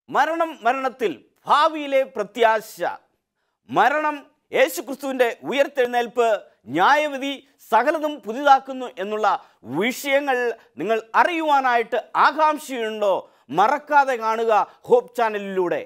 മരണം മരണത്തിൽ ഭാവിയിലെ പ്രത്യാശ മരണം യേശുക്രിസ്തുവിൻ്റെ ഉയർത്തെഴുന്നേൽപ്പ് ന്യായവിധി സകലതും പുതിയതാക്കുന്നു എന്നുള്ള വിഷയങ്ങൾ നിങ്ങൾ അറിയുവാനായിട്ട് ആകാംക്ഷയുണ്ടോ മറക്കാതെ കാണുക ഹോപ്പ് ചാനലിലൂടെ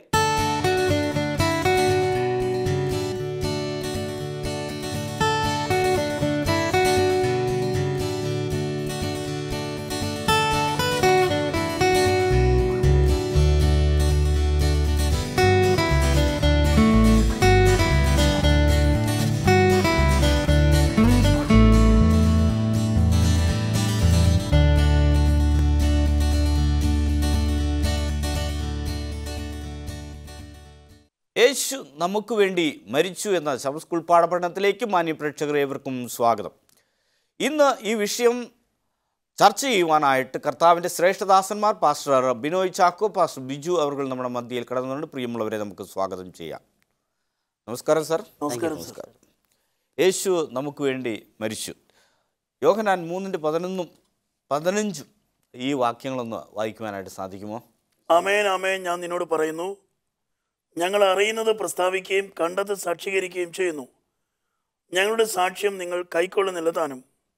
യേശു നമുക്ക് വേണ്ടി മരിച്ചു എന്ന ശബ സ്കൂൾ പാഠപഠനത്തിലേക്ക് മാന്യ പ്രേക്ഷകർ ഏവർക്കും സ്വാഗതം ഇന്ന് ഈ വിഷയം ചർച്ച ചെയ്യുവാനായിട്ട് കർത്താവിൻ്റെ ശ്രേഷ്ഠദാസന്മാർ പാസ്റ്റർ ബിനോയ് ചാക്കോ പാസ്റ്റർ ബിജു അവർ നമ്മുടെ മധ്യയിൽ കടന്നുകൊണ്ട് പ്രിയമുള്ളവരെ നമുക്ക് സ്വാഗതം ചെയ്യാം നമസ്കാരം സർ നമസ്കാരം, നമസ്കാരം യേശു നമുക്ക് വേണ്ടി മരിച്ചു യോഹനാൻ മൂന്നിൻ്റെ പതിനൊന്നും പതിനഞ്ചും ഈ വാക്യങ്ങളൊന്ന് വായിക്കുവാനായിട്ട് സാധിക്കുമോ അമേൻ അമേൻ ഞാൻ നിന്നോട് പറയുന്നു ഞങ്ങൾ അറിയുന്നത് പ്രസ്താവിക്കുകയും കണ്ടത് സാക്ഷീകരിക്കുകയും ചെയ്യുന്നു ഞങ്ങളുടെ സാക്ഷ്യം നിങ്ങൾ കൈക്കൊള്ളുന്നില്ല താനും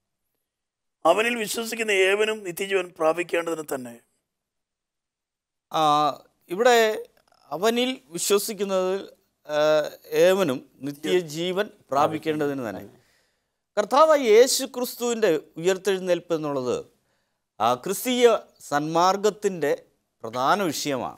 അവനിൽ വിശ്വസിക്കുന്ന ഏവനും നിത്യജീവൻ പ്രാപിക്കേണ്ടതിന് തന്നെ ആ, ഇവിടെ അവനിൽ വിശ്വസിക്കുന്നതിൽ ആ, ഏവനും നിത്യജീവൻ പ്രാപിക്കേണ്ടതിന് തന്നെ കർത്താവ് യേശു ക്രിസ്തുവിൻ്റെ ഉയർത്തെഴുന്നേൽപ്പ് എന്നുള്ളത് ആ, ക്രിസ്തീയ സന്മാർഗത്തിൻ്റെ പ്രധാന വിഷയമാണ്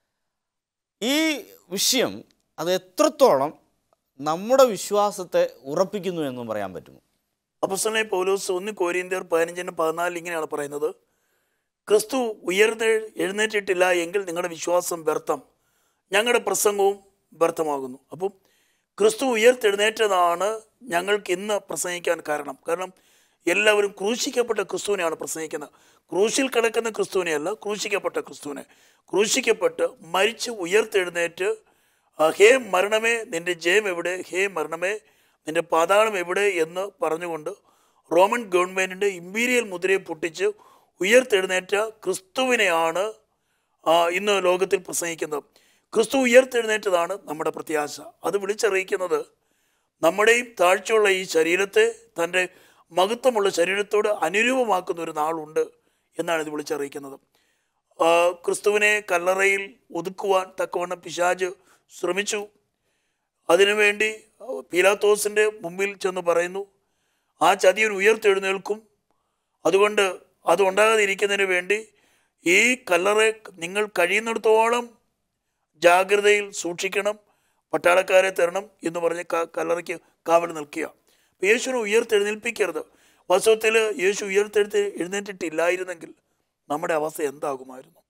ഈ വിഷയം അത് എത്രത്തോളം നമ്മുടെ വിശ്വാസത്തെ ഉറപ്പിക്കുന്നു എന്നും പറയാൻ പറ്റുമോ അപ്പസ്തലനെ പൗലോസ് ഒന്ന് കോരിന്ത്യർ പതിനഞ്ചിന് പതിനാലിൽ ഇങ്ങനെയാണ് പറയുന്നത് ക്രിസ്തു ഉയർന്ന് എഴുന്നേറ്റിട്ടില്ല എങ്കിൽ നിങ്ങളുടെ വിശ്വാസം വ്യർത്ഥം ഞങ്ങളുടെ പ്രസംഗവും വ്യർത്ഥമാകുന്നു അപ്പം ക്രിസ്തു ഉയർത്തെഴുന്നേറ്റതാണ് ഞങ്ങൾക്ക് ഇന്ന് പ്രസംഗിക്കാൻ കാരണം കാരണം എല്ലാവരും ക്രൂശിക്കപ്പെട്ട ക്രിസ്തുവിനെയാണ് പ്രസംഗിക്കുന്നത് ക്രൂശിൽ കിടക്കുന്ന ക്രിസ്തുവിനെയല്ല ക്രൂശിക്കപ്പെട്ട ക്രിസ്തുവിനെ ക്രൂശിക്കപ്പെട്ട് മരിച്ച് ഉയർത്തെഴുന്നേറ്റ് ആ, ഹേ മരണമേ നിന്റെ ജയം എവിടെ ഹേ മരണമേ നിന്റെ പാതാളം എവിടെ എന്ന് പറഞ്ഞുകൊണ്ട് റോമൻ ഗവൺമെൻറ്റിൻ്റെ ഇമ്പീരിയൽ മുദ്രയെ പൊട്ടിച്ച് ഉയർത്തെഴുന്നേറ്റ ക്രിസ്തുവിനെയാണ് ആ, ഇന്ന് ലോകത്തിൽ പ്രസംഗിക്കുന്നത് ക്രിസ്തു ഉയർത്തെഴുന്നേറ്റതാണ് നമ്മുടെ പ്രത്യാശ അത് വിളിച്ചറിയിക്കുന്നത് നമ്മുടെയും താഴ്ചയുള്ള ഈ ശരീരത്തെ തൻ്റെ മഹത്വമുള്ള ശരീരത്തോട് അനുരൂപമാക്കുന്ന ഒരു നാളുണ്ട് എന്നാണ് ഇത് വിളിച്ചറിയിക്കുന്നത് ആ, ക്രിസ്തുവിനെ കല്ലറയിൽ ഒതുക്കുവാൻ തക്കവണ്ണം പിശാജ് ശ്രമിച്ചു അതിനുവേണ്ടി പീലാത്തോസിൻ്റെ മുമ്പിൽ ചെന്ന് പറയുന്നു ആ ചതിയൻ ഉയർത്തെഴുന്നേൽക്കും അതുകൊണ്ട് അത് ഉണ്ടാകാതിരിക്കുന്നതിന് വേണ്ടി ഈ കല്ലറ നിങ്ങൾ കഴിയുന്നിടത്തോളം ജാഗ്രതയിൽ സൂക്ഷിക്കണം പട്ടാളക്കാരെ തരണം എന്ന് പറഞ്ഞ് ക- കല്ലറയ്ക്ക് കാവൽ നിൽക്കുക അപ്പോൾ യേശുവിനെ ഉയർത്തെഴുന്നേൽപ്പിക്കരുത് വാസ്തവത്തിൽ യേശു ഉയർത്തെഴുത്ത് എഴുന്നേറ്റിട്ടില്ലായിരുന്നെങ്കിൽ നമ്മുടെ അവസ്ഥ എന്താകുമായിരുന്നു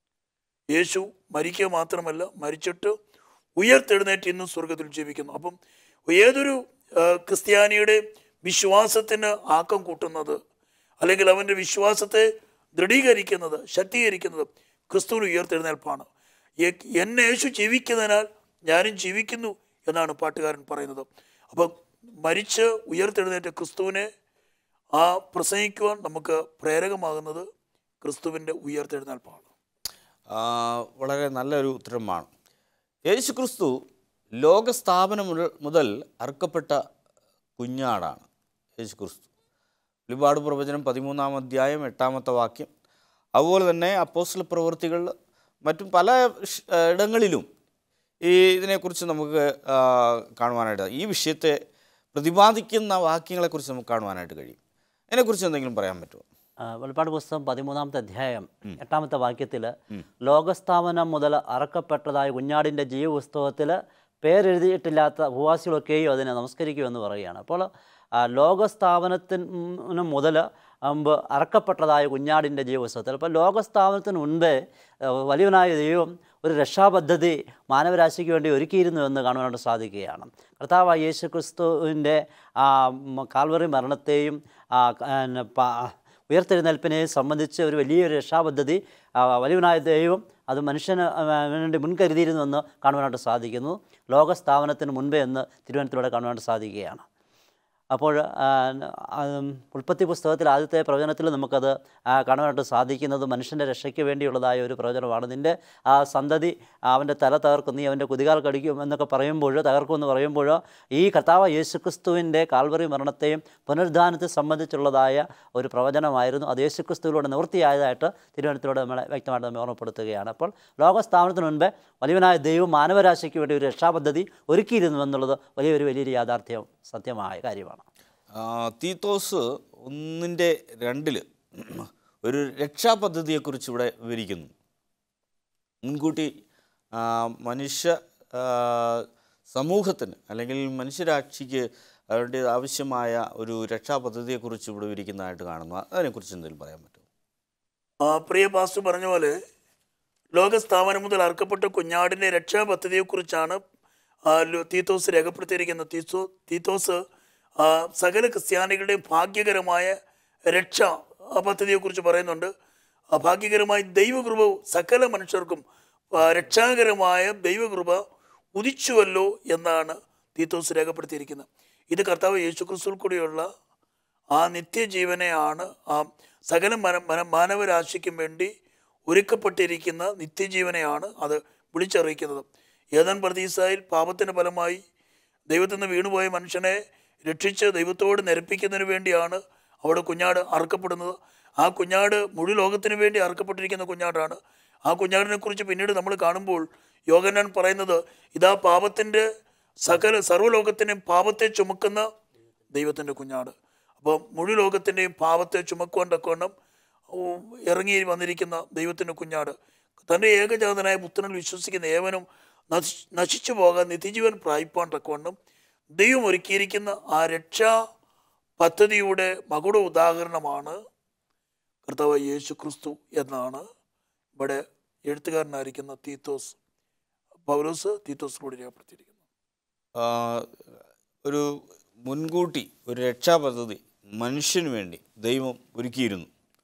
യേശു മരിക്കുക മാത്രമല്ല മരിച്ചിട്ട് ഉയർത്തെഴുന്നേറ്റ് ഇന്നും സ്വർഗത്തിൽ ജീവിക്കുന്നു അപ്പം ഏതൊരു ആ, ക്രിസ്ത്യാനിയുടെ വിശ്വാസത്തിന് ആക്കം കൂട്ടുന്നത് അല്ലെങ്കിൽ അവൻ്റെ വിശ്വാസത്തെ ദൃഢീകരിക്കുന്നത് ശക്തീകരിക്കുന്നത് ക്രിസ്തുവിന് ഉയർത്തെഴുന്നേൽപ്പാണ് എ- എന്നെ യേശു ജീവിക്കുന്നതിനാൽ ഞാനും ജീവിക്കുന്നു എന്നാണ് പാട്ടുകാരൻ പറയുന്നത് അപ്പം മരിച്ച് ഉയർത്തെഴുന്നേറ്റ ക്രിസ്തുവിനെ ആ പ്രസംഗിക്കുവാൻ നമുക്ക് പ്രേരകമാകുന്നത് ക്രിസ്തുവിൻ്റെ ഉയർത്തെഴുന്നേൽപ്പാണ് ആ, വളരെ നല്ലൊരു ഉത്തരമാണ് യേശു ക്രിസ്തു ലോകസ്ഥാപനം മുതൽ- മുതൽ അറുക്കപ്പെട്ട കുഞ്ഞാടാണ് യേശു ക്രിസ്തു വെളിപാട് പ്രവചനം പതിമൂന്നാം അധ്യായം എട്ടാമത്തെ വാക്യം അതുപോലെ തന്നെ അപ്പോസ്റ്റൽ പ്രവൃത്തികൾ മറ്റും പല ഷ്- ആ, ഇടങ്ങളിലും ഈ ഇതിനെക്കുറിച്ച് നമുക്ക് ആ, കാണുവാനായിട്ട് ഈ വിഷയത്തെ പ്രതിപാദിക്കുന്ന വാക്യങ്ങളെക്കുറിച്ച് നമുക്ക് കാണുവാനായിട്ട് കഴിയും അതിനെക്കുറിച്ച് എന്തെങ്കിലും പറയാൻ പറ്റുമോ ആ, വെളിപ്പാട് പുസ്തകം പതിമൂന്നാമത്തെ അധ്യായം എട്ടാമത്തെ വാക്യത്തിൽ ലോകസ്ഥാപനം മുതൽ അറക്കപ്പെട്ടതായ കുഞ്ഞാടിൻ്റെ ജീവപുസ്തകത്തിൽ പേരെഴുതിയിട്ടില്ലാത്ത ഭൂവാസികളൊക്കെയും അതിനെ നമസ്കരിക്കുമെന്ന് പറയുകയാണ് അപ്പോൾ ആ, ലോകസ്ഥാപനത്തിന് മുതൽ മുമ്പ് അറക്കപ്പെട്ടതായ കുഞ്ഞാടിൻ്റെ ജീവപുസ്തകത്തിൽ അപ്പോൾ ലോകസ്ഥാപനത്തിന് മുൻപേ ആ, വലിയവനായ ദൈവം ഒരു രക്ഷാപദ്ധതി മാനവരാശിക്ക് വേണ്ടി ഒരുക്കിയിരുന്നു എന്ന് കാണുവാനായിട്ട് സാധിക്കുകയാണ് കർത്താവ് യേശു ക്രിസ്തുവിൻ്റെ ആ മ- കാൽവറി മരണത്തെയും ആ, ക- പിന്നെ പ- ഉയർത്തെഴുന്നേൽപ്പിനെ സംബന്ധിച്ച് ഒരു വലിയൊരു രക്ഷാപദ്ധതി ആ, വലിയവനായ ദൈവം അത് മനുഷ്യന് ആ, വേണ്ടി മുൻകരുതിയിരുന്നു എന്ന് കാണുവാനായിട്ട് സാധിക്കുന്നു ലോകസ്ഥാപനത്തിന് മുൻപേ എന്ന് തിരുവനന്തപുരത്തിലൂടെ കാണുവാനായിട്ട് സാധിക്കുകയാണ് അപ്പോൾ ആ, ആ, ഉൽപ്പത്തി പുസ്തകത്തിൽ ആദ്യത്തെ പ്രവചനത്തിൽ നമുക്കത് ആ, കാണുവാനായിട്ട് സാധിക്കുന്നത് മനുഷ്യൻ്റെ രക്ഷയ്ക്ക് വേണ്ടിയുള്ളതായ ഒരു പ്രവചനമാണ് നിൻ്റെ ആ സന്തതി അവൻ്റെ തല തകർക്കും നീ അവൻ്റെ കുതികാൽ കടിക്കും എന്നൊക്കെ പറയുമ്പോൾ തകർക്കുമെന്ന് പറയുമ്പോൾ ഈ കർത്താവ് യേശുക്രിസ്തുവിൻ്റെ കാൽവറി മരണത്തെയും പുനരുദ്ധാനത്തെ സംബന്ധിച്ചുള്ളതായ ഒരു പ്രവചനമായിരുന്നു അത് യേശുക്രിസ്തുവിലൂടെ നിവൃത്തിയായതായിട്ട് തിരുവനന്തപുരത്തിലൂടെ നമ്മളെ വ്യക്തമായിട്ട് നമ്മെ ഓർമ്മപ്പെടുത്തുകയാണ് അപ്പോൾ ലോകസ്ഥാപനത്തിന് മുൻപേ വലിയവനായ ദൈവം മാനവരാശിക്ക് വേണ്ടി ഒരു രക്ഷാപദ്ധതി ഒരുക്കിയിരുന്നു എന്നുള്ളത് വലിയൊരു വലിയൊരു യാഥാർത്ഥ്യം സത്യമായ കാര്യമാണ് ആ, തീത്തോസ് ഒന്നിൻ്റെ രണ്ടിൽ ഒരു രക്ഷാപദ്ധതിയെക്കുറിച്ച് ഇവിടെ വിവരിക്കുന്നു മുൻകൂട്ടി ആ, മനുഷ്യ ആ, സമൂഹത്തിന് അല്ലെങ്കിൽ മനുഷ്യരാക്ഷിക്ക് അവരുടെ ആവശ്യമായ ഒരു രക്ഷാപദ്ധതിയെക്കുറിച്ച് ഇവിടെ വിവരിക്കുന്നതായിട്ട് കാണുന്നു അതിനെക്കുറിച്ച് എന്തെങ്കിലും പറയാൻ പറ്റുമോ ആ, പ്രിയ പാസ്റ്റർ പറഞ്ഞ പോലെ ലോകസ്ഥാപനം മുതൽ അർക്കപ്പെട്ട കുഞ്ഞാടിൻ്റെ രക്ഷാപദ്ധതിയെക്കുറിച്ചാണ് ആ, ലു- തീത്തോസ് രേഖപ്പെടുത്തിയിരിക്കുന്നത് തീത്തോ തീത്തോസ് ആ, സകല ക്രിസ്ത്യാനികളുടെയും ഭാഗ്യകരമായ രക്ഷ ആ പദ്ധതിയെക്കുറിച്ച് പറയുന്നുണ്ട് ആ ഭാഗ്യകരമായ ദൈവകൃപ സകല മനുഷ്യർക്കും ആ, രക്ഷാകരമായ ദൈവകൃപ ഉദിച്ചുവല്ലോ എന്നാണ് തീത്തോസ് രേഖപ്പെടുത്തിയിരിക്കുന്നത് ഇത് കർത്താവ് യേശുക്രിസ്തുവിൽ കൂടിയുള്ള ആ നിത്യജീവനെയാണ് ആ സകല മന മന മാനവരാശിക്കും വേണ്ടി ഒരുക്കപ്പെട്ടിരിക്കുന്ന നിത്യജീവനെയാണ് അത് വിളിച്ചറിയിക്കുന്നത് ഏതൻ പ്രതീസായിൽ പാപത്തിന് ഫലമായി ദൈവത്തിൽ നിന്ന് വീണുപോയ മനുഷ്യനെ രക്ഷിച്ച് ദൈവത്തോട് നിരപ്പിക്കുന്നതിന് വേണ്ടിയാണ് അവിടെ കുഞ്ഞാട് അറുക്കപ്പെടുന്നത് ആ കുഞ്ഞാട് മുഴു ലോകത്തിന് വേണ്ടി അറുക്കപ്പെട്ടിരിക്കുന്ന കുഞ്ഞാടാണ് ആ കുഞ്ഞാടിനെ കുറിച്ച് പിന്നീട് നമ്മൾ കാണുമ്പോൾ യോഗനാൻ പറയുന്നത് ഇതാ പാപത്തിൻ്റെ സകല സർവ്വലോകത്തിൻ്റെയും പാപത്തെ ചുമക്കുന്ന ദൈവത്തിൻ്റെ കുഞ്ഞാട് അപ്പോൾ മുഴു ലോകത്തിൻ്റെയും പാപത്തെ ചുമക്കുവാൻ തക്കവണ്ണം ഉം, ഇറങ്ങി വന്നിരിക്കുന്ന ദൈവത്തിൻ്റെ കുഞ്ഞാട് തൻ്റെ ഏകജാതനായ പുത്രനിൽ വിശ്വസിക്കുന്ന ഏവനും നശി നശിച്ചു പോകാൻ നിത്യജീവൻ പ്രായിപ്പാൻ തക്കവണ്ണം ദൈവം ഒരുക്കിയിരിക്കുന്ന ആ രക്ഷാ പദ്ധതിയുടെ മകുട ഉദാഹരണമാണ് കർത്താവ് യേശു ക്രിസ്തു എന്നാണ് ഇവിടെ എഴുത്തുകാരനായിരിക്കുന്ന തീത്തോസ് പൗലോസ് തീത്തോസിലൂടെ രേഖപ്പെടുത്തിയിരിക്കുന്നത് ആ, ഒരു മുൻകൂട്ടി ഒരു രക്ഷാപദ്ധതി മനുഷ്യന് വേണ്ടി ദൈവം ഒരുക്കിയിരുന്നു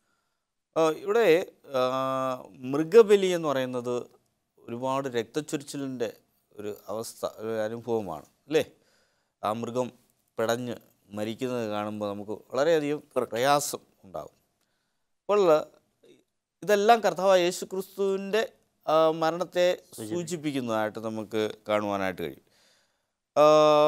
ആ, ഇവിടെ ആ, മൃഗബലി എന്ന് പറയുന്നത് ഒരുപാട് രക്തച്ചൊരിച്ചിലിൻ്റെ ഒരു അവസ്ഥ ഒരു അനുഭവമാണ് അല്ലേ ആ മൃഗം പിടഞ്ഞ് മരിക്കുന്നത് കാണുമ്പോൾ നമുക്ക് വളരെയധികം പ്രയാസം ഉണ്ടാകും അപ്പോൾ ഇതെല്ലാം കർത്താവ് യേശു ക്രിസ്തുവിൻ്റെ മരണത്തെ സൂചിപ്പിക്കുന്നതായിട്ട് നമുക്ക് കാണുവാനായിട്ട് കഴിയും ആ,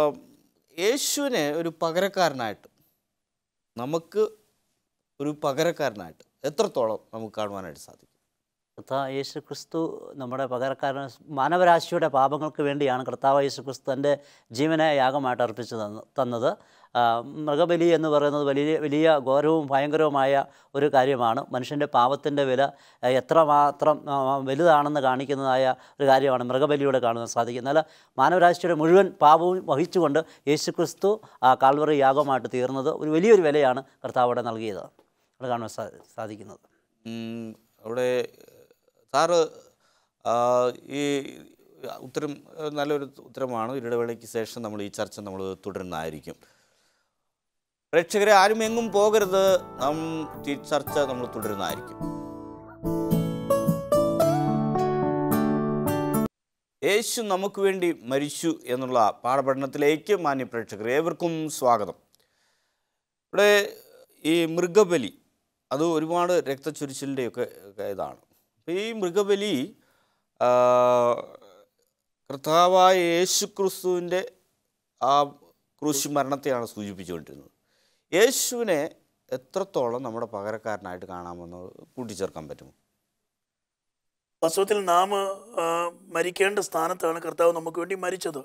യേശുവിനെ ഒരു പകരക്കാരനായിട്ട് നമുക്ക് ഒരു പകരക്കാരനായിട്ട് എത്രത്തോളം നമുക്ക് കാണുവാനായിട്ട് സാധിക്കും കർത്താവ് യേശു ക്രിസ്തു നമ്മുടെ പകരക്കാരൻ മാനവരാശിയുടെ പാപങ്ങൾക്ക് വേണ്ടിയാണ് കർത്താവ് യേശു ക്രിസ്തു തൻ്റെ ജീവനെ യാഗമായിട്ട് അർപ്പിച്ചു തന്ന തന്നത് ആ, മൃഗബലി എന്ന് പറയുന്നത് വലിയ വലിയ ഘോരവും ഭയങ്കരവുമായ ഒരു കാര്യമാണ് മനുഷ്യൻ്റെ പാപത്തിൻ്റെ വില ആ, എത്രമാത്രം ആ, വലുതാണെന്ന് കാണിക്കുന്നതായ ഒരു കാര്യമാണ് മൃഗബലിയോടെ കാണുവാൻ സാധിക്കുന്നത് എന്നാൽ മാനവരാശിയുടെ മുഴുവൻ പാപവും വഹിച്ചുകൊണ്ട് യേശു ക്രിസ്തു ആ കാൽവറി യാഗമായിട്ട് തീർന്നത് ഒരു വലിയൊരു വിലയാണ് കർത്താവ് അവിടെ നൽകിയത് അവിടെ കാണുവാൻ സാ സാധിക്കുന്നത് ഉം, അവിടെ സാറ് ആ, ഈ ഉത്തരം ഏഹ്, നല്ലൊരു ഉത്തരമാണ് ഇടവേളയ്ക്ക് ശേഷം നമ്മൾ ഈ ചർച്ച നമ്മൾ തുടരുന്നതായിരിക്കും പ്രേക്ഷകരെ ആരും എങ്ങും പോകരുത് നാം ഈ ചർച്ച നമ്മൾ തുടരുന്നതായിരിക്കും യേശു നമുക്ക് വേണ്ടി മരിച്ചു എന്നുള്ള പാഠപഠനത്തിലേക്ക് മാന്യ പ്രേക്ഷകർ ഏവർക്കും സ്വാഗതം ഇവിടെ ഈ മൃഗബലി അത് ഒരുപാട് രക്തച്ചൊരിച്ചിലിൻ്റെയൊക്കെ ഇതാണ് അപ്പോൾ ഈ മൃഗബലി ആ, കർത്താവായ യേശു ക്രിസ്തുവിൻ്റെ ആ ക്രൂശ് മരണത്തെയാണ് സൂചിപ്പിച്ചുകൊണ്ടിരുന്നത് യേശുവിനെ എത്രത്തോളം നമ്മുടെ പകരക്കാരനായിട്ട് കാണാമെന്ന് കൂട്ടിച്ചേർക്കാൻ പറ്റുമോ വാസ്തവത്തിൽ നാം ആ, മരിക്കേണ്ട സ്ഥാനത്താണ് കർത്താവ് നമുക്ക് വേണ്ടി മരിച്ചത്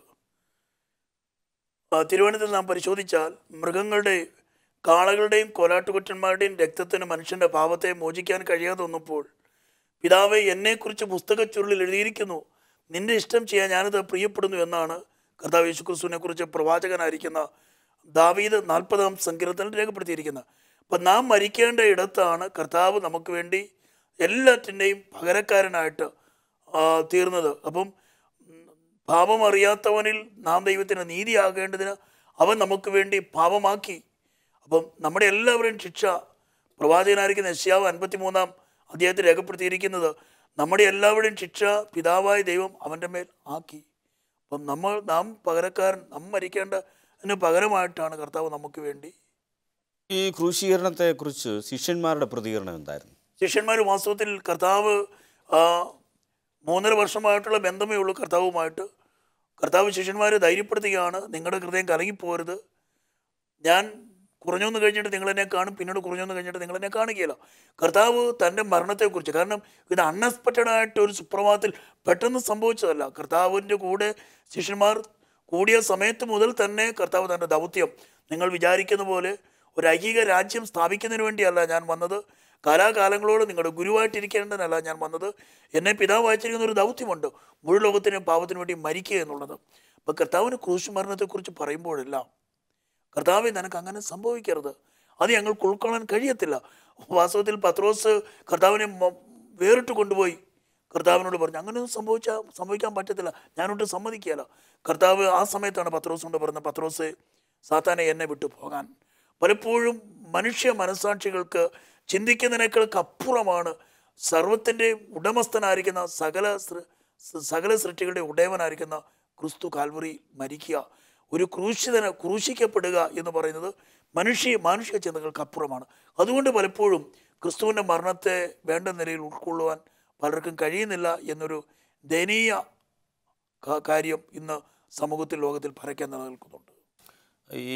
ആ, തിരുവനന്തപുരത്ത് നാം പരിശോധിച്ചാൽ മൃഗങ്ങളുടെ കാളകളുടെയും കോലാട്ടുകൊറ്റന്മാരുടെയും രക്തത്തിന് മനുഷ്യൻ്റെ പാപത്തെ മോചിക്കാൻ കഴിയാതെ വന്നപ്പോൾ പിതാവെ എന്നെക്കുറിച്ച് പുസ്തക ചുരുളിൽ എഴുതിയിരിക്കുന്നു നിന്റെ ഇഷ്ടം ചെയ്യാൻ ഞാനത് പ്രിയപ്പെടുന്നു എന്നാണ് കർത്താവ് യേശുക്രിസ്തുവിനെ കുറിച്ച് പ്രവാചകനായിരിക്കുന്ന ദാവീദ് നാൽപ്പതാം സങ്കീർത്തനം രേഖപ്പെടുത്തിയിരിക്കുന്നത് അപ്പം നാം മരിക്കേണ്ട ഇടത്താണ് കർത്താവ് നമുക്ക് വേണ്ടി എല്ലാറ്റിൻ്റെയും പകരക്കാരനായിട്ട് ആ, തീർന്നത് അപ്പം ഉം, പാപം അറിയാത്തവനിൽ നാം ദൈവത്തിന് നീതിയാകേണ്ടതിന് അവൻ നമുക്ക് വേണ്ടി പാപമാക്കി അപ്പം നമ്മുടെ എല്ലാവരുടെയും ശിക്ഷ പ്രവാചകനായിരിക്കുന്ന യശ്യാവ് അൻപത്തി മൂന്നാം അദ്ദേഹത്തിൽ രേഖപ്പെടുത്തിയിരിക്കുന്നത് നമ്മുടെ എല്ലാവരുടെയും ശിക്ഷ പിതാവായ ദൈവം അവൻ്റെ മേൽ ആക്കി അപ്പം നമ്മൾ നാം പകരക്കാരൻ നാം മരിക്കേണ്ട അതിന് പകരമായിട്ടാണ് കർത്താവ് നമുക്ക് വേണ്ടി ഈ ക്രൂശീകരണത്തെക്കുറിച്ച് ശിഷ്യന്മാരുടെ പ്രതികരണം എന്തായിരുന്നു ശിഷ്യന്മാർ വാസ്തവത്തിൽ കർത്താവ് ആ, മൂന്നര വർഷമായിട്ടുള്ള ബന്ധമേ ഉള്ളൂ കർത്താവുമായിട്ട് കർത്താവ് ശിഷ്യന്മാരെ ധൈര്യപ്പെടുത്തുകയാണ് നിങ്ങളുടെ ഹൃദയം കലങ്ങിപ്പോരുത് ഞാൻ കുറഞ്ഞൊന്ന് കഴിഞ്ഞിട്ട് നിങ്ങളെന്നെ കാണും പിന്നീട് കുറഞ്ഞൊന്ന് കഴിഞ്ഞിട്ട് നിങ്ങളെന്നെ കാണുകയില്ല കർത്താവ് തൻ്റെ മരണത്തെക്കുറിച്ച് കാരണം ഇത് അൺഎക്സ്പെക്റ്റഡ് ആയിട്ട് ഒരു സുപ്രഭാതത്തിൽ പെട്ടെന്ന് സംഭവിച്ചതല്ല കർത്താവിൻ്റെ കൂടെ ശിഷ്യന്മാർ കൂടിയ സമയത്ത് മുതൽ തന്നെ കർത്താവ് തൻ്റെ ദൗത്യം നിങ്ങൾ വിചാരിക്കുന്ന പോലെ ഒരു ഐഹിക രാജ്യം സ്ഥാപിക്കുന്നതിന് വേണ്ടിയല്ല ഞാൻ വന്നത് കാലാകാലങ്ങളോട് നിങ്ങളുടെ ഗുരുവായിട്ടിരിക്കേണ്ടതല്ല ഞാൻ വന്നത് എന്നെ പിതാവ് അയച്ചിരിക്കുന്ന ഒരു ദൗത്യമുണ്ട് മുഴു ലോകത്തിന് പാവത്തിന് വേണ്ടി മരിക്കുക എന്നുള്ളത് അപ്പോൾ കർത്താവിന് ക്രൂശ് മരണത്തെക്കുറിച്ച് പറയുമ്പോഴെല്ലാം കർത്താവെ നിനക്ക് അങ്ങനെ സംഭവിക്കരുത് അത് ഞങ്ങൾക്ക് ഉൾക്കൊള്ളാൻ കഴിയത്തില്ല വാസ്തവത്തിൽ പത്രോസ് കർത്താവിനെ മ- വേറിട്ട് കൊണ്ടുപോയി കർത്താവിനോട് പറഞ്ഞു അങ്ങനെയൊന്നും സംഭവിച്ചാൽ സംഭവിക്കാൻ പറ്റത്തില്ല ഞാനൊട്ട് സമ്മതിക്കുകയില്ല കർത്താവ് ആ സമയത്താണ് പത്രോസിനോട് പറഞ്ഞത് പത്രോസ് സാത്താനെ എന്നെ വിട്ടു പോകാൻ പലപ്പോഴും മനുഷ്യ മനസാക്ഷികൾക്ക് ചിന്തിക്കുന്നതിനേക്കാൾക്ക് അപ്പുറമാണ് സർവത്തിൻ്റെ ഉടമസ്ഥനായിരിക്കുന്ന സകല സൃ- സകല സൃഷ്ടികളുടെ ഉടയവനായിരിക്കുന്ന ക്രിസ്തു കാൽവറി മരിക്കുക ഒരു ക്രൂശിതന ക്രൂശിക്കപ്പെടുക എന്ന് പറയുന്നത് മനുഷ്യ മാനുഷിക ചിന്തകൾക്ക് അപ്പുറമാണ് അതുകൊണ്ട് പലപ്പോഴും ക്രിസ്തുവിൻ്റെ മരണത്തെ വേണ്ട നിലയിൽ ഉൾക്കൊള്ളുവാൻ പലർക്കും കഴിയുന്നില്ല എന്നൊരു ദയനീയ ക- കാര്യം ഇന്ന് സമൂഹത്തിൽ ലോകത്തിൽ പരക്കാൻ നിലനിൽക്കുന്നുണ്ട് ഈ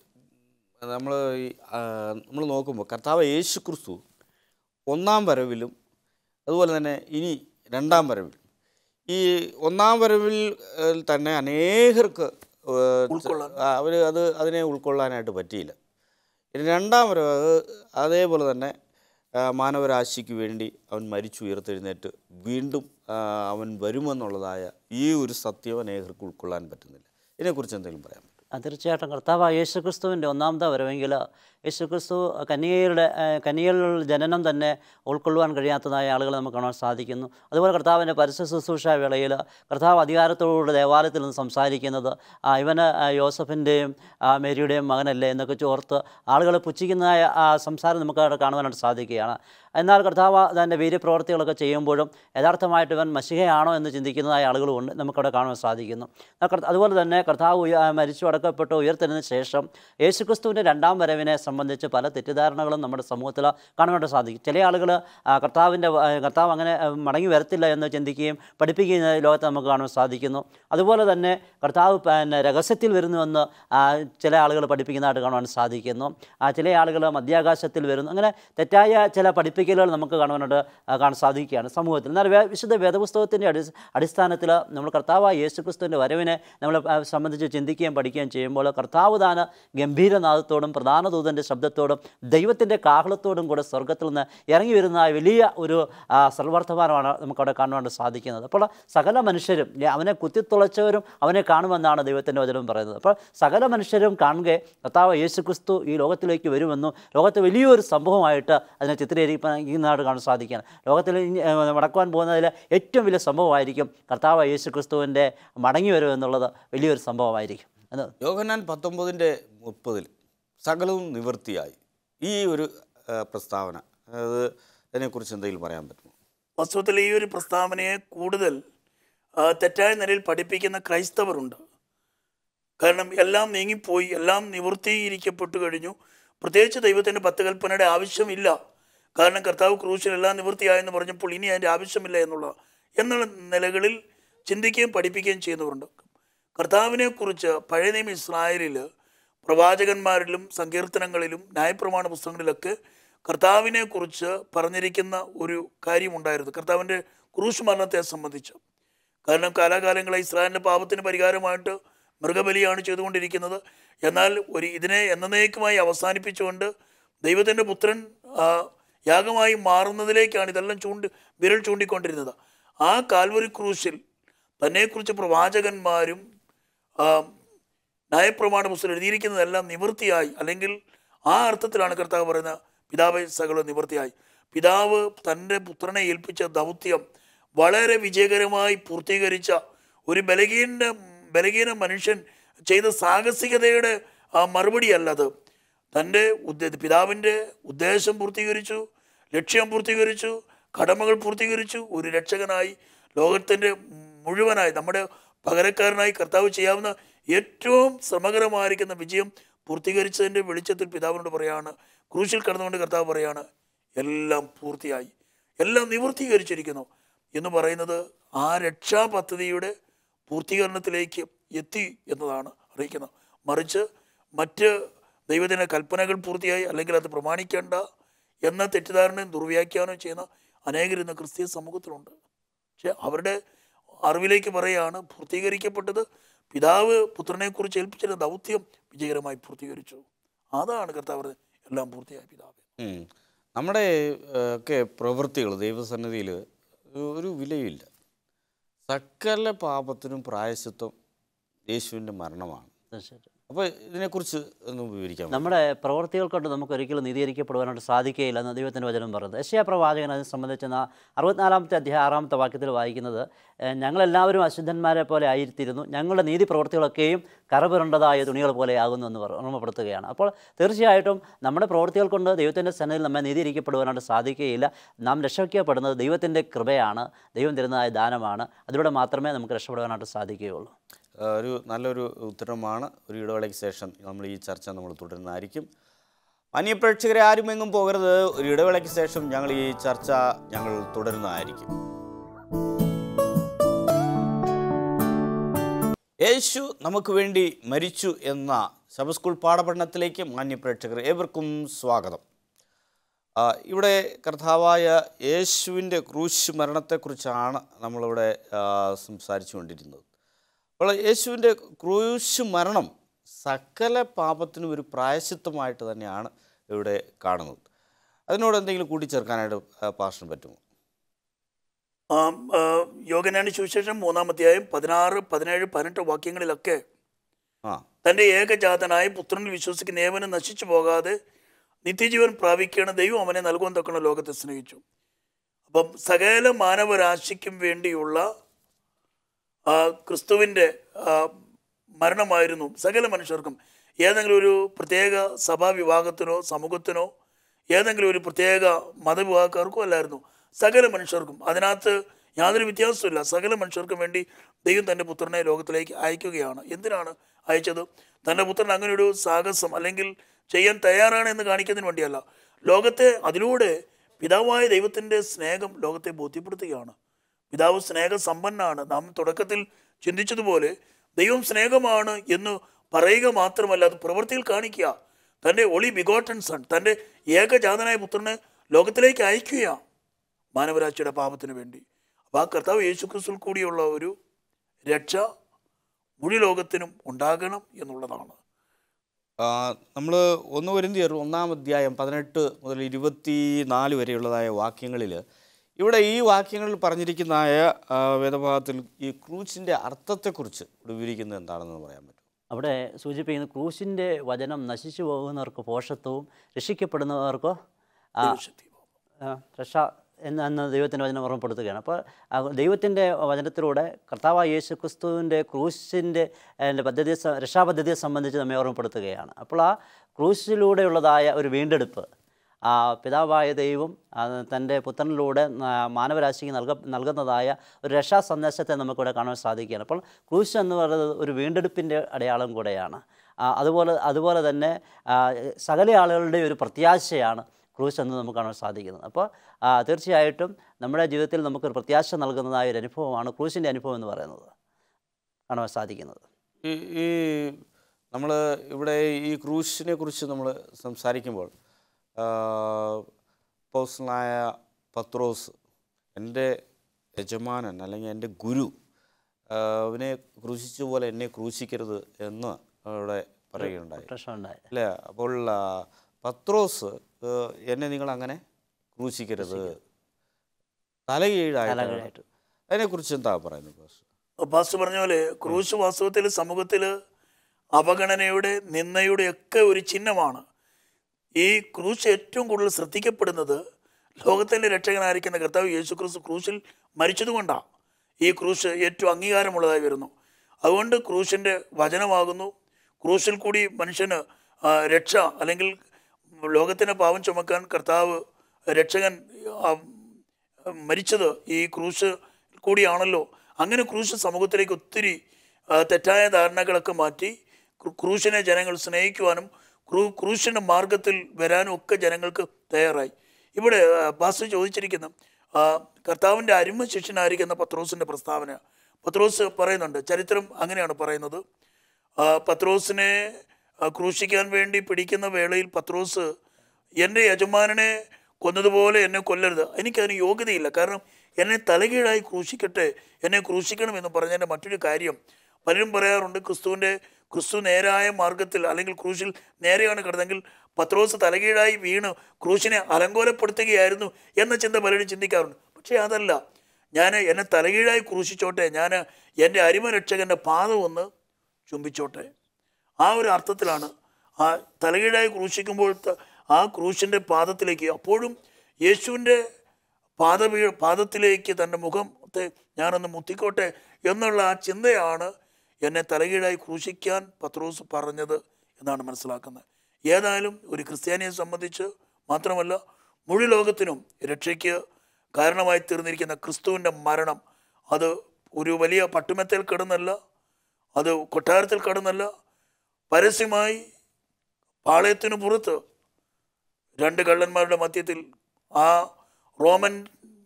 നമ്മൾ ഈ നമ്മൾ നോക്കുമ്പോൾ കർത്താവ് യേശു ക്രിസ്തു ഒന്നാം വരവിലും അതുപോലെ തന്നെ ഇനി രണ്ടാം വരവിലും ഈ ഒന്നാം വരവിൽ ഏഹ്, തന്നെ അനേകർക്ക് ഉൾക്കൊള്ളാൻ. അവർ അത് അതിനെ ഉൾക്കൊള്ളാനായിട്ട് പറ്റിയില്ല ഇനി രണ്ടാം വരവ് അത് അതേപോലെ തന്നെ ആ, മാനവരാശിക്ക് വേണ്ടി അവൻ മരിച്ചു ഉയർത്തെഴുന്നേറ്റ് വീണ്ടും ആ, അവൻ വരുമെന്നുള്ളതായ ഈ ഒരു സത്യം അനേകർക്ക് ഉൾക്കൊള്ളാൻ പറ്റുന്നില്ല ഇതിനെക്കുറിച്ച് എന്തെങ്കിലും പറയാൻ പറ്റും ആ, തീർച്ചയായിട്ടും കർത്താവ് യേശുക്രിസ്തുവിൻ്റെ ഒന്നാമത്തെ വരവെങ്കിൽ യേശുക്രിസ്തു കന്യകയുടെ കന്യകളുടെ ജനനം തന്നെ ഉൾക്കൊള്ളുവാൻ കഴിയാത്തതായ ആളുകളെ നമുക്ക് കാണാൻ സാധിക്കുന്നു അതുപോലെ കർത്താവിൻ്റെ പരസ്യ ശുശ്രൂഷ വേളയിൽ കർത്താവ് അധികാരത്തോടുകൂടി ദേവാലയത്തിൽ നിന്ന് സംസാരിക്കുന്നത് ആ, ഇവന് ആ, യോസഫിൻ്റെയും ആ, മേരിയുടെയും മകനല്ലേ എന്നൊക്കെ ചോർത്ത് ആളുകളെ പുച്ഛിക്കുന്നതായ ആ സംസാരം നമുക്ക് അവിടെ കാണുവാനായിട്ട് സാധിക്കുകയാണ് എന്നാൽ കർത്താവ് തൻ്റെ വീര്യപ്രവർത്തികളൊക്കെ ചെയ്യുമ്പോഴും യഥാർത്ഥമായിട്ട് ഇവൻ മഷികയാണോ എന്ന് ചിന്തിക്കുന്നതായ ആളുകളുമുണ്ട് നമുക്കവിടെ കാണുവാൻ സാധിക്കുന്നു ആ കർത്ത- അതുപോലെ തന്നെ കർത്താവ് ഉയ- ആ, മരിച്ചു അടക്കപ്പെട്ട് ഉയർത്തതിന് ശേഷം യേശുക്രിസ്തുവിൻ്റെ രണ്ടാം വരവിനെ സംബന്ധിച്ച് പല തെറ്റിദ്ധാരണകളും നമ്മുടെ സമൂഹത്തിൽ കാണുവാനായിട്ട് സാധിക്കും ചില ആളുകൾ കർത്താവിൻ്റെ വ- ആ, കർത്താവ് അങ്ങനെ ആ, മടങ്ങി വരത്തില്ല എന്ന് ചിന്തിക്കുകയും പഠിപ്പിക്കുകയും ചെയ്യുന്ന ലോകത്ത് നമുക്ക് കാണുവാൻ സാധിക്കുന്നു അതുപോലെ തന്നെ കർത്താവ് പിന്നെ രഹസ്യത്തിൽ വരുന്നുവെന്ന് ആ, ചില ആളുകൾ പഠിപ്പിക്കുന്നതായിട്ട് കാണുവാൻ സാധിക്കുന്നു ആ, ചില ആളുകൾ മധ്യാകാശത്തിൽ വരുന്നു അങ്ങനെ തെറ്റായ ചില പഠിപ്പിക്കലുകൾ നമുക്ക് കാണുവാനായിട്ട് ആ, കാണാൻ സാധിക്കുകയാണ് സമൂഹത്തിൽ എന്നാൽ വേ- വിശുദ്ധ വേദപുസ്തകത്തിൻ്റെ അടി അടിസ്ഥാനത്തിൽ നമ്മൾ കർത്താവായ യേശുക്രിസ്തുവിൻ്റെ വരവിനെ നമ്മൾ ആ, സംബന്ധിച്ച് ചിന്തിക്കുകയും പഠിക്കുകയും ചെയ്യുമ്പോൾ കർത്താവ് താൻ ഗംഭീരനാദത്തോടും പ്രധാന ദൂതൻ്റെ ശബ്ദത്തോടും ദൈവത്തിൻ്റെ കാഹളത്തോടും കൂടെ സ്വർഗത്തിൽ നിന്ന് ഇറങ്ങി വരുന്ന ആ വലിയ ഒരു ആ, സർവർത്തമാനമാണ് നമുക്കവിടെ കാണുവാനായിട്ട് സാധിക്കുന്നത് അപ്പോൾ സകല മനുഷ്യരും ഞാൻ അവനെ കുത്തിത്തുളച്ചവരും അവനെ കാണുമെന്നാണ് ദൈവത്തിൻ്റെ വചനം പറയുന്നത് അപ്പോൾ സകല മനുഷ്യരും കാണുക കർത്താവ് യേശുക്രിസ്തു ഈ ലോകത്തിലേക്ക് വരുമെന്നും ലോകത്ത് വലിയൊരു സംഭവമായിട്ട് അതിനെ ചിത്രീകരിക്കുന്നതായിട്ട് കാണാൻ സാധിക്കുകയാണ് ലോകത്തിൽ ഇനി, ഏഹ്, നടക്കുവാൻ പോകുന്നതിൽ ഏറ്റവും വലിയ സംഭവമായിരിക്കും കർത്താവ് യേശുക്രിസ്തുവിൻ്റെ മടങ്ങി വരുമെന്നുള്ളത് വലിയൊരു സംഭവമായിരിക്കും എന്ന് യോഹന്നാൻ പത്തൊമ്പതിൻ്റെ മുപ്പതിൽ സകലവും നിവൃത്തിയായി ഈ ഒരു ആ, പ്രസ്താവന അത് അതിനെക്കുറിച്ച് എന്തെങ്കിലും പറയാൻ പറ്റുമോ വാസ്തവത്തിൽ ഈ ഒരു പ്രസ്താവനയെ കൂടുതൽ ആ, തെറ്റായ നിലയിൽ പഠിപ്പിക്കുന്ന ക്രൈസ്തവരുണ്ട് കാരണം എല്ലാം നീങ്ങിപ്പോയി എല്ലാം നിവൃത്തിയിരിക്കപ്പെട്ടു കഴിഞ്ഞു പ്രത്യേകിച്ച് ദൈവത്തിൻ്റെ പത്ത് കൽപ്പനയുടെ ആവശ്യമില്ല കാരണം കർത്താവ് ക്രൂശിൽ എല്ലാം നിവൃത്തിയായെന്ന് പറഞ്ഞപ്പോൾ ഇനി അതിൻ്റെ ആവശ്യമില്ല എന്നുള്ള എന്നുള്ള നിലകളിൽ ചിന്തിക്കുകയും പഠിപ്പിക്കുകയും ചെയ്യുന്നവരുണ്ട് കർത്താവിനെ കുറിച്ച് പഴയ നിയമ ഇസ്രായേലിൽ പ്രവാചകന്മാരിലും സങ്കീർത്തനങ്ങളിലും ന്യായപ്രമാണ പുസ്തകങ്ങളിലൊക്കെ കർത്താവിനെ കുറിച്ച് പറഞ്ഞിരിക്കുന്ന ഒരു കാര്യമുണ്ടായിരുന്നു കർത്താവിൻ്റെ ക്രൂശ് മരണത്തെ സംബന്ധിച്ച് കാരണം കാലാകാലങ്ങളെ ഇസ്രായേലിൻ്റെ പാപത്തിന് പരിഹാരമായിട്ട് മൃഗബലിയാണ് ചെയ്തുകൊണ്ടിരിക്കുന്നത് എന്നാൽ ഒരു ഇതിനെ എന്നേക്കുമായി അവസാനിപ്പിച്ചുകൊണ്ട് ദൈവത്തിൻ്റെ പുത്രൻ ആ, യാഗമായി മാറുന്നതിലേക്കാണ് ഇതെല്ലാം ചൂണ്ടി വിരൽ ചൂണ്ടിക്കൊണ്ടിരുന്നത് ആ കാൽവരി ക്രൂശിൽ തന്നെക്കുറിച്ച് പ്രവാചകന്മാരും ആ, ന്യായപ്രമാണ പുസ്തകം എഴുതിയിരിക്കുന്നതെല്ലാം നിവൃത്തിയായി അല്ലെങ്കിൽ ആ അർത്ഥത്തിലാണ് കർത്താവ് പറയുന്നത് പിതാവ് സകലം നിവൃത്തിയായി പിതാവ് തൻ്റെ പുത്രനെ ഏൽപ്പിച്ച ദൗത്യം വളരെ വിജയകരമായി പൂർത്തീകരിച്ച ഒരു ബലഹീന ബലഹീന മനുഷ്യൻ ചെയ്ത സാഹസികതയുടെ ആ മറുപടിയല്ലത് തൻ്റെ ഉദ്ദേ പിതാവിൻ്റെ ഉദ്ദേശം പൂർത്തീകരിച്ചു ലക്ഷ്യം പൂർത്തീകരിച്ചു കടമകൾ പൂർത്തീകരിച്ചു ഒരു രക്ഷകനായി ലോകത്തിൻ്റെ മുഴുവനായി നമ്മുടെ പകരക്കാരനായി കർത്താവ് ചെയ്യാവുന്ന ഏറ്റവും ശ്രമകരമായിരിക്കുന്ന വിജയം പൂർത്തീകരിച്ചതിൻ്റെ വെളിച്ചത്തിൽ പിതാവിനോട് പറയാണ് ക്രൂശിൽ കിടന്നുകൊണ്ട് കർത്താവ് പറയാണ് എല്ലാം പൂർത്തിയായി എല്ലാം നിവൃത്തീകരിച്ചിരിക്കുന്നു എന്ന് പറയുന്നത് ആ രക്ഷാ പദ്ധതിയുടെ പൂർത്തീകരണത്തിലേക്ക് എത്തി എന്നതാണ് അറിയിക്കുന്നത് മറിച്ച് മറ്റ് ദൈവത്തിൻ്റെ കൽപ്പനകൾ പൂർത്തിയായി അല്ലെങ്കിൽ അത് പ്രമാണിക്കേണ്ട എന്ന തെറ്റിദ്ധാരണയും ദുർവ്യാഖ്യാനവും ചെയ്യുന്ന അനേകർ ഇന്ന് ക്രിസ്തീയ സമൂഹത്തിലുണ്ട് പക്ഷെ അവരുടെ അറിവിലേക്ക് പറയുകയാണ് പൂർത്തീകരിക്കപ്പെട്ടത് പിതാവ് പുത്രനെക്കുറിച്ച് ഏൽപ്പിച്ചിരുന്ന ദൗത്യം വിജയകരമായി പൂർത്തീകരിച്ചു അതാണ് കർത്താവ് പറഞ്ഞത്, എല്ലാം പൂർത്തിയായി പിതാവ് ഉം. നമ്മുടെ ഏഹ്, ഒക്കെ പ്രവൃത്തികൾ ദൈവസന്നിധിയിൽ ഒരു വിലയില്ല സകല പാപത്തിനും പ്രായശത്വം യേശുവിൻ്റെ മരണമാണ് തീർച്ചയായിട്ടും അപ്പോൾ ഇതിനെക്കുറിച്ച് ഒന്ന് വിവരിക്കാം നമ്മുടെ പ്രവൃത്തികൾ കൊണ്ട് നമുക്ക് ഒരിക്കലും നീതീകരിക്കപ്പെടുവാനായിട്ട് സാധിക്കുകയില്ല എന്ന് ദൈവത്തിൻ്റെ വചനം പറയുന്നത് യശയ പ്രവാചകൻ അതിനെ സംബന്ധിച്ച് നാ- അറുപത്തിനാലാമത്തെ അധ്യായ ആറാമത്തെ വാക്യത്തിൽ വായിക്കുന്നത് "ഏഹ് ഞങ്ങളെല്ലാവരും അശുദ്ധന്മാരെ പോലെ ആയിരുത്തിരുന്നു ഞങ്ങളുടെ നീതി പ്രവൃത്തികളൊക്കെയും കറപുരണ്ടതായ തുണികൾ പോലെ ആകുന്നു എന്ന് പറ- ഓർമ്മപ്പെടുത്തുകയാണ് അപ്പോൾ തീർച്ചയായിട്ടും നമ്മുടെ പ്രവൃത്തികൾ കൊണ്ട് ദൈവത്തിൻ്റെ സന്നയിൽ നമ്മെ നീതീകരിക്കപ്പെടുവാനായിട്ട് സാധിക്കുകയില്ല നാം രക്ഷിക്കപ്പെടുന്നത് ദൈവത്തിൻ്റെ കൃപയാണ് ദൈവം തരുന്നതായ ദാനമാണ് അതിലൂടെ മാത്രമേ നമുക്ക് രക്ഷപ്പെടുവാനായിട്ട് സാധിക്കുകയുള്ളൂ ആ, ഒരു നല്ലൊരു ഉത്തരമാണ് ഒരു ഇടവേളയ്ക്ക് ശേഷം നമ്മൾ ഈ ചർച്ച നമ്മൾ തുടരുന്നതായിരിക്കും അന്യപ്രേക്ഷകരെ ആരും എങ്ങും പോകരുത് ഒരു ഇടവേളയ്ക്ക് ശേഷം ഞങ്ങൾ ഈ ചർച്ച ഞങ്ങൾ തുടരുന്നതായിരിക്കും യേശു നമുക്ക് വേണ്ടി മരിച്ചു എന്ന ശബസ്കൂൾ പാഠപഠനത്തിലേക്ക് മാന്യപ്രേക്ഷകർ ഏവർക്കും സ്വാഗതം ആ, ഇവിടെ കർത്താവായ യേശുവിൻ്റെ ക്രൂശ് മരണത്തെക്കുറിച്ചാണ് നമ്മളിവിടെ ആ, സംസാരിച്ചുകൊണ്ടിരുന്നത് അപ്പോൾ യേശുവിൻ്റെ ക്രൂശ് മരണം സകല പാപത്തിനും ഒരു പ്രായശിത്വമായിട്ട് തന്നെയാണ് ഇവിടെ കാണുന്നത് അതിനോട് എന്തെങ്കിലും കൂട്ടിച്ചേർക്കാനായിട്ട് ആ, പാസ്റ്ററിന് പറ്റുമോ ആ, ആ, യോഗനാന്റെ സുവിശേഷം മൂന്നാം അധ്യായം പതിനാറ് പതിനേഴ് പതിനെട്ട് വാക്യങ്ങളിലൊക്കെ ആ തൻ്റെ ഏകജാതനായ പുത്രനിൽ വിശ്വസിക്കുന്ന ഏവനും നശിച്ചു പോകാതെ നിത്യജീവൻ പ്രാപിക്കണം ദൈവം അവനെ നൽകുവാൻ തക്കണ ലോകത്തെ സ്നേഹിച്ചു അപ്പം സകല മാനവരാശിക്കും വേണ്ടിയുള്ള ആ, ക്രിസ്തുവിൻ്റെ ആ, മരണമായിരുന്നു സകല മനുഷ്യർക്കും ഏതെങ്കിലും ഒരു പ്രത്യേക സഭാ വിഭാഗത്തിനോ സമൂഹത്തിനോ ഏതെങ്കിലും ഒരു പ്രത്യേക മതവിഭാഗക്കാർക്കോ അല്ലായിരുന്നു സകല മനുഷ്യർക്കും അതിനകത്ത് യാതൊരു വ്യത്യാസമില്ല സകല മനുഷ്യർക്കും വേണ്ടി ദൈവം തൻ്റെ പുത്രനെ ലോകത്തിലേക്ക് അയക്കുകയാണ് എന്തിനാണ് അയച്ചത് തൻ്റെ പുത്രൻ അങ്ങനെ ഒരു സാഹസം അല്ലെങ്കിൽ ചെയ്യാൻ തയ്യാറാണ് എന്ന് കാണിക്കുന്നതിന് വേണ്ടിയല്ല ലോകത്തെ അതിലൂടെ പിതാവായ ദൈവത്തിൻ്റെ സ്നേഹം ലോകത്തെ ബോധ്യപ്പെടുത്തുകയാണ് പിതാവ് സ്നേഹസമ്പന്നാണ് നാം തുടക്കത്തിൽ ചിന്തിച്ചതുപോലെ ദൈവം സ്നേഹമാണ് എന്ന് പറയുക മാത്രമല്ല അത് പ്രവൃത്തിയിൽ കാണിക്കുക തൻ്റെ ഒളി ബിഗോട്ടൻ സൺ തൻ്റെ ഏകജാതനായ പുത്രനെ ലോകത്തിലേക്ക് അയക്കുക മാനവരാശിയുടെ പാപത്തിന് വേണ്ടി അപ്പോൾ ആ കർത്താവ് യേശു ക്രിസ്തുവിൽ കൂടിയുള്ള ഒരു രക്ഷ മുഴു ലോകത്തിനും ഉണ്ടാകണം എന്നുള്ളതാണ് നമ്മൾ ഒന്ന് വരുന്തിയർ ഒന്നാം അധ്യായം പതിനെട്ട് മുതൽ ഇരുപത്തി നാല് വരെയുള്ളതായ വാക്യങ്ങളിൽ ഇവിടെ ഈ വാക്യങ്ങളിൽ പറഞ്ഞിരിക്കുന്നതായ ആ, വേദഭാഗത്തിൽ ഈ ക്രൂസിൻ്റെ അർത്ഥത്തെക്കുറിച്ച് വിവരിക്കുന്നത് എന്താണെന്ന് പറയാൻ പറ്റും അവിടെ സൂചിപ്പിക്കുന്ന ക്രൂശിൻ്റെ വചനം നശിച്ചു പോകുന്നവർക്ക് പോഷത്വവും രക്ഷിക്കപ്പെടുന്നവർക്ക് ആ, ദൈവശക്തി. ആ, രക്ഷ എന്ന് എന്ന ദൈവത്തിൻ്റെ വചനം ഓർമ്മപ്പെടുത്തുകയാണ് അപ്പോൾ ആ ദൈവത്തിൻ്റെ വചനത്തിലൂടെ കർത്താവായ യേശു ക്രിസ്തുവിൻ്റെ ക്രൂശിൻ്റെ എൻ്റെ പദ്ധതിയെ സ- രക്ഷാപദ്ധതിയെ സംബന്ധിച്ച് നമ്മെ ഓർമ്മപ്പെടുത്തുകയാണ് അപ്പോൾ ആ ക്രൂശിലൂടെയുള്ളതായ ഒരു വീണ്ടെടുപ്പ് ആ പിതാവായ ദൈവം ആ, തൻ്റെ പുത്രനിലൂടെ ആ, മാനവരാശിക്ക് നൽക നൽകുന്നതായ ഒരു രക്ഷാ സന്ദേശത്തെ നമുക്കിവിടെ കാണാൻ സാധിക്കുകയാണ് അപ്പോൾ ക്രൂശ് എന്ന് പറയുന്നത് ഒരു വീണ്ടെടുപ്പിൻ്റെ അടയാളം കൂടെയാണ് ആ, അതുപോലെ അതുപോലെ തന്നെ ആ, സകല ആളുകളുടെ ഒരു പ്രത്യാശയാണ് ക്രൂശ് എന്ന് നമുക്ക് കാണാൻ സാധിക്കുന്നത് അപ്പോൾ ആ, തീർച്ചയായിട്ടും നമ്മുടെ ജീവിതത്തിൽ നമുക്കൊരു പ്രത്യാശ നൽകുന്നതായ ഒരു അനുഭവമാണ് ക്രൂശിൻ്റെ അനുഭവം എന്ന് പറയുന്നത് കാണാൻ സാധിക്കുന്നത് ഈ ഈ നമ്മൾ ഇവിടെ ഈ ക്രൂശിനെ കുറിച്ച് നമ്മൾ സംസാരിക്കുമ്പോൾ പേഴ്സണലായ പത്രോസ് എൻ്റെ യജമാനൻ അല്ലെങ്കിൽ എൻ്റെ ഗുരു ആ, അവനെ ക്രൂശിച്ച പോലെ എന്നെ ക്രൂശിക്കരുത് എന്ന് അവിടെ പറയുകയുണ്ടായി പ്രശ്നമുണ്ടായി അല്ലേ അപ്പോൾ ആ, പത്രോസ് ആ, എന്നെ നിങ്ങൾ അങ്ങനെ ക്രൂശിക്കരുത് തലകീഴായിട്ട് തലകീഴായിട്ട്. അതിനെക്കുറിച്ച് എന്താ പറയുന്നത് പാസ്റ്റർ? പാസ്റ്റർ പറഞ്ഞ പോലെ ക്രൂശ് വാസ്തവത്തിൽ സമൂഹത്തിൽ അവഗണനയുടെ നിന്ദയുടെ ഒക്കെ ഒരു ചിഹ്നമാണ് ഈ ക്രൂശ് ഏറ്റവും കൂടുതൽ ശ്രദ്ധിക്കപ്പെടുന്നത് ലോകത്തിൻ്റെ രക്ഷകനായിരിക്കുന്ന കർത്താവ് യേശു ക്രിസ്തു ക്രൂശിൽ മരിച്ചതുകൊണ്ടാണ് ഈ ക്രൂശ് ഏറ്റവും അംഗീകാരമുള്ളതായി വരുന്നു അതുകൊണ്ട് ക്രൂശിൻ്റെ വചനമാകുന്നു ക്രൂശിൽ കൂടി മനുഷ്യന് ആ, രക്ഷ അല്ലെങ്കിൽ ലോകത്തിൻ്റെ പാവം ചുമക്കാൻ കർത്താവ് രക്ഷകൻ ആ, മരിച്ചത് ഈ ക്രൂശ് കൂടിയാണല്ലോ അങ്ങനെ ക്രൂശ് സമൂഹത്തിലേക്ക് ഒത്തിരി ആ, തെറ്റായ ധാരണകളൊക്കെ മാറ്റി ക്രൂ- ക്രൂശിനെ ജനങ്ങൾ സ്നേഹിക്കുവാനും ക്രൂ ക്രൂശിൻ്റെ മാർഗത്തിൽ വരാനും ഒക്കെ ജനങ്ങൾക്ക് തയ്യാറായി ഇവിടെ പാസ് ചോദിച്ചിരിക്കുന്ന ആ, കർത്താവിൻ്റെ അരിമ ശിഷ്യനായിരിക്കുന്ന പത്രോസിൻ്റെ പ്രസ്താവന പത്രോസ് പറയുന്നുണ്ട് ചരിത്രം അങ്ങനെയാണ് പറയുന്നത് ആ, പത്രോസിനെ ആ, ക്രൂശിക്കാൻ വേണ്ടി പിടിക്കുന്ന വേളയിൽ പത്രോസ് എൻ്റെ യജമാനനെ കൊന്നതുപോലെ എന്നെ കൊല്ലരുത് എനിക്കതിന് യോഗ്യതയില്ല കാരണം എന്നെ തലകീഴായി ക്രൂശിക്കട്ടെ എന്നെ ക്രൂശിക്കണം എന്ന് പറഞ്ഞതിൻ്റെ മറ്റൊരു കാര്യം പലരും പറയാറുണ്ട് ക്രിസ്തുവിൻ്റെ ക്രിസ്തു നേരായ മാർഗത്തിൽ അല്ലെങ്കിൽ ക്രൂശിൽ നേരെയാണ് കിടന്നെങ്കിൽ പത്രോസ് തലകീഴായി വീണ് ക്രൂശിനെ അലങ്കോലപ്പെടുത്തുകയായിരുന്നു എന്ന ചിന്ത പലരും ചിന്തിക്കാറുണ്ട് പക്ഷേ അതല്ല ഞാൻ എന്നെ തലകീഴായി ക്രൂശിച്ചോട്ടെ ഞാൻ എൻ്റെ അരിമരക്ഷകൻ്റെ പാദം ഒന്ന് ചുംബിച്ചോട്ടെ ആ ഒരു അർത്ഥത്തിലാണ് ആ തലകീഴായി ക്രൂശിക്കുമ്പോൾ ത- ആ ക്രൂശിൻ്റെ പാദത്തിലേക്ക് അപ്പോഴും യേശുവിൻ്റെ പാദവീ പാദത്തിലേക്ക് തൻ്റെ മുഖത്തെ ഞാനൊന്ന് മുത്തിക്കോട്ടെ എന്നുള്ള ആ ചിന്തയാണ് എന്നെ തലകീഴായി ക്രൂശിക്കാൻ പത്രോസ് പറഞ്ഞത് എന്നാണ് മനസ്സിലാക്കുന്നത് ഏതായാലും ഒരു ക്രിസ്ത്യാനിയെ സംബന്ധിച്ച് മാത്രമല്ല മുഴു ലോകത്തിനും രക്ഷയ്ക്ക് കാരണമായി തീർന്നിരിക്കുന്ന ക്രിസ്തുവിൻ്റെ മരണം അത് ഒരു വലിയ പട്ടുമെത്തൽ കിടന്നല്ല അത് കൊട്ടാരത്തിൽ കിടന്നല്ല പരസ്യമായി പാളയത്തിനു പുറത്ത് രണ്ട് കള്ളന്മാരുടെ മധ്യത്തിൽ ആ റോമൻ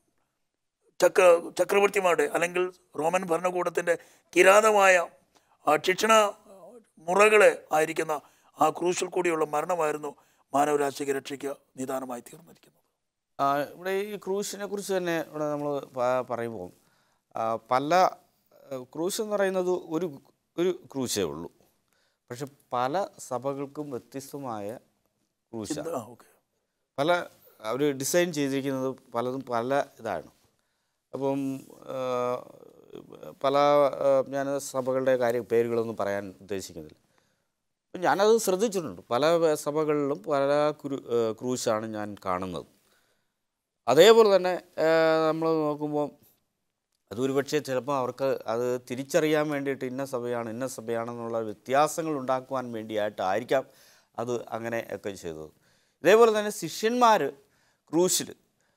ചക്ര ചക്രവർത്തിമാരുടെ അല്ലെങ്കിൽ റോമൻ ഭരണകൂടത്തിൻ്റെ കിരാതമായ ആ ശിക്ഷണ മുറകളെ ആയിരിക്കുന്ന ആ ക്രൂശിൽ കൂടിയുള്ള മരണമായിരുന്നു മാനവരാശിക രക്ഷയ്ക്ക് നിദാനമായി തീർന്നിരിക്കുന്നത് ആ, ഇവിടെ ഈ ക്രൂശിനെ കുറിച്ച് തന്നെ ഇവിടെ നമ്മൾ പറയുമ്പോൾ ആ, പല ആ, ക്രൂശ് എന്ന് പറയുന്നത് ഒരു ഒരു ക്രൂശേ ഉള്ളൂ പക്ഷെ പല സഭകൾക്കും വ്യത്യസ്തമായ ക്രൂശാണ് ആ ഓക്കെ പല അവർ ഡിസൈൻ ചെയ്തിരിക്കുന്നത് പലതും പല ഇതാണ് അപ്പം ആ, പല ആ, ഞാൻ സഭകളുടെ കാര്യം പേരുകളൊന്നും പറയാൻ ഉദ്ദേശിക്കുന്നില്ല അപ്പം ഞാനത് ശ്രദ്ധിച്ചിട്ടുണ്ട് പല സഭകളിലും പല ക്രൂ ആ, ക്രൂശാണ് ഞാൻ കാണുന്നത് അതേപോലെ തന്നെ നമ്മൾ നോക്കുമ്പോൾ അത് ഒരുപക്ഷെ ചിലപ്പോൾ അവർക്ക് അത് തിരിച്ചറിയാൻ വേണ്ടിയിട്ട് ഇന്ന സഭയാണ് ഇന്ന സഭയാണെന്നുള്ള വ്യത്യാസങ്ങൾ ഉണ്ടാക്കുവാൻ വേണ്ടിയായിട്ടായിരിക്കാം അത് അങ്ങനെ ഒക്കെ ചെയ്തത് ഇതേപോലെ തന്നെ ശിഷ്യന്മാർ ക്രൂശിൽ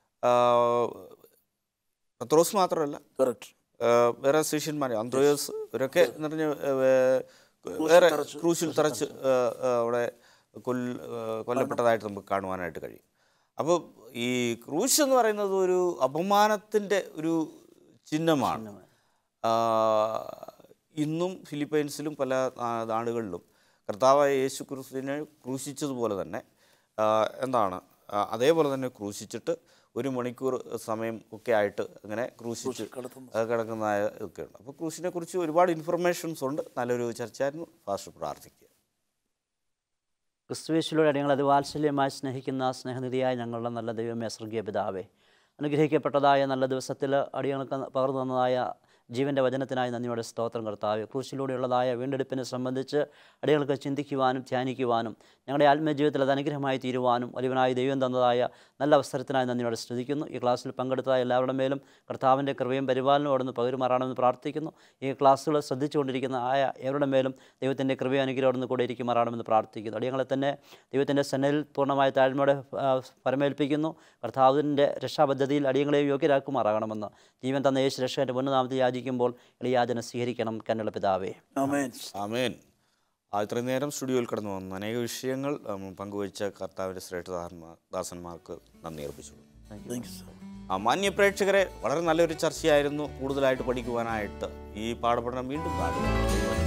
പത്രോസ് മാത്രമല്ല കറക്റ്റ് ആ, വേറെ ശിഷ്യന്മാർ അന്ത്രോയോസ് ഇവരൊക്കെ എന്ന് പറഞ്ഞ വേറെ ക്രൂശിൽ തറച്ച് ആ, ആ, അവിടെ കൊല്ല ആ, കൊല്ലപ്പെട്ടതായിട്ട് നമുക്ക് കാണുവാനായിട്ട് കഴിയും അപ്പോൾ ഈ ക്രൂശ് എന്ന് പറയുന്നത് ഒരു അപമാനത്തിൻ്റെ ഒരു ചിഹ്നമാണ് ആ, ഇന്നും ഫിലിപ്പൈൻസിലും പല നാ- നാടുകളിലും കർത്താവായ യേശു ക്രിസ്തുവിനെ ക്രൂശിച്ചതുപോലെ തന്നെ ആ, എന്താണ് ആ, അതേപോലെ തന്നെ ക്രൂശിച്ചിട്ട് ഒരു മണിക്കൂർ സമയം ഒക്കെ ആയിട്ട് അങ്ങനെ ക്രൂശിച്ച് ആ, കിടക്കുന്ന ഇതൊക്കെ ഉണ്ട് അപ്പോൾ ക്രൂശിനെ കുറിച്ച് ഒരുപാട് ഇൻഫർമേഷൻസ് ഉണ്ട് നല്ലൊരു ചർച്ചയായിരുന്നു ഫാസ്റ്റ് പ്രാർത്ഥിക്കുക ക്രിസ്തുവേശിലൂടെ അടിയങ്ങൾ അതിവാത്സല്യമായി സ്നേഹിക്കുന്ന സ്നേഹനിധിയായ ഞങ്ങളുടെ നല്ല ദൈവമേ സ്വർഗീയ പിതാവേ അനുഗ്രഹിക്കപ്പെട്ടതായ നല്ല ദിവസത്തിൽ അടിയങ്ങൾക്ക് പകർന്നു തന്നതായ ജീവൻ്റെ വചനത്തിനായി നന്ദിയോടെ സ്തോത്രം കർത്താവ് ക്രൂശിലൂടെയുള്ളതായ വീണ്ടെടുപ്പിനെ സംബന്ധിച്ച് അടിയങ്ങൾക്ക് ചിന്തിക്കുവാനും ധ്യാനിക്കുവാനും ഞങ്ങളുടെ ആത്മജീവിതത്തിൽ അത് അനുഗ്രഹമായി തീരുവാനും വലിയവനായ ദൈവം തന്നതായ നല്ല അവസരത്തിനായി നന്ദിയോടെ സ്തുതിക്കുന്നു ഈ ക്ലാസ്സിൽ പങ്കെടുത്തതായ എല്ലാവരുടെ മേലും കർത്താവിൻ്റെ കൃപയും പരിപാലനവും അവിടുന്ന് പകരുമാറാണെന്ന് പ്രാർത്ഥിക്കുന്നു ഈ ക്ലാസ്സുകൾ ശ്രദ്ധിച്ചുകൊണ്ടിരിക്കുന്ന ആയ ഏവരുടെ മേലും ദൈവത്തിൻ്റെ കൃപയും അനുഗ്രഹം അവിടുന്ന് കൂടെ ഇരിക്കുമാറാണെന്ന് പ്രാർത്ഥിക്കുന്നു അടിയങ്ങളെ തന്നെ ദൈവത്തിൻ്റെ സന്നയിൽ പൂർണ്ണമായ താഴ്മയോടെ ആ, പരമേൽപ്പിക്കുന്നു കർത്താവിൻ്റെ രക്ഷാപദ്ധതിയിൽ അടിയങ്ങളെയും യോഗ്യരാക്കുമാറാകണമെന്ന് ജീവൻ തന്ന യേശു രക്ഷകൻ്റെ മുന്നനാമത്തെ യാചിക്കുമ്പോൾ എളിയാചന സ്വീകരിക്കണം കന്നുള്ള പിതാവേ ആമേൻ ആമേൻ ആ ഇത്രയും നേരം സ്റ്റുഡിയോയിൽ കടന്നു വന്നു അനേക വിഷയങ്ങൾ ഉം, പങ്കുവച്ച കർത്താവിൻ്റെ ശ്രേഷ്ഠദാസന്മാർ ദാസന്മാർക്ക് നന്ദി അർപ്പിച്ചു താങ്ക് യു സർ ആ മാന്യ പ്രേക്ഷകരെ വളരെ നല്ലൊരു ചർച്ചയായിരുന്നു കൂടുതലായിട്ട് പഠിക്കുവാനായിട്ട് ഈ പാഠപഠനം വീണ്ടും കാണുക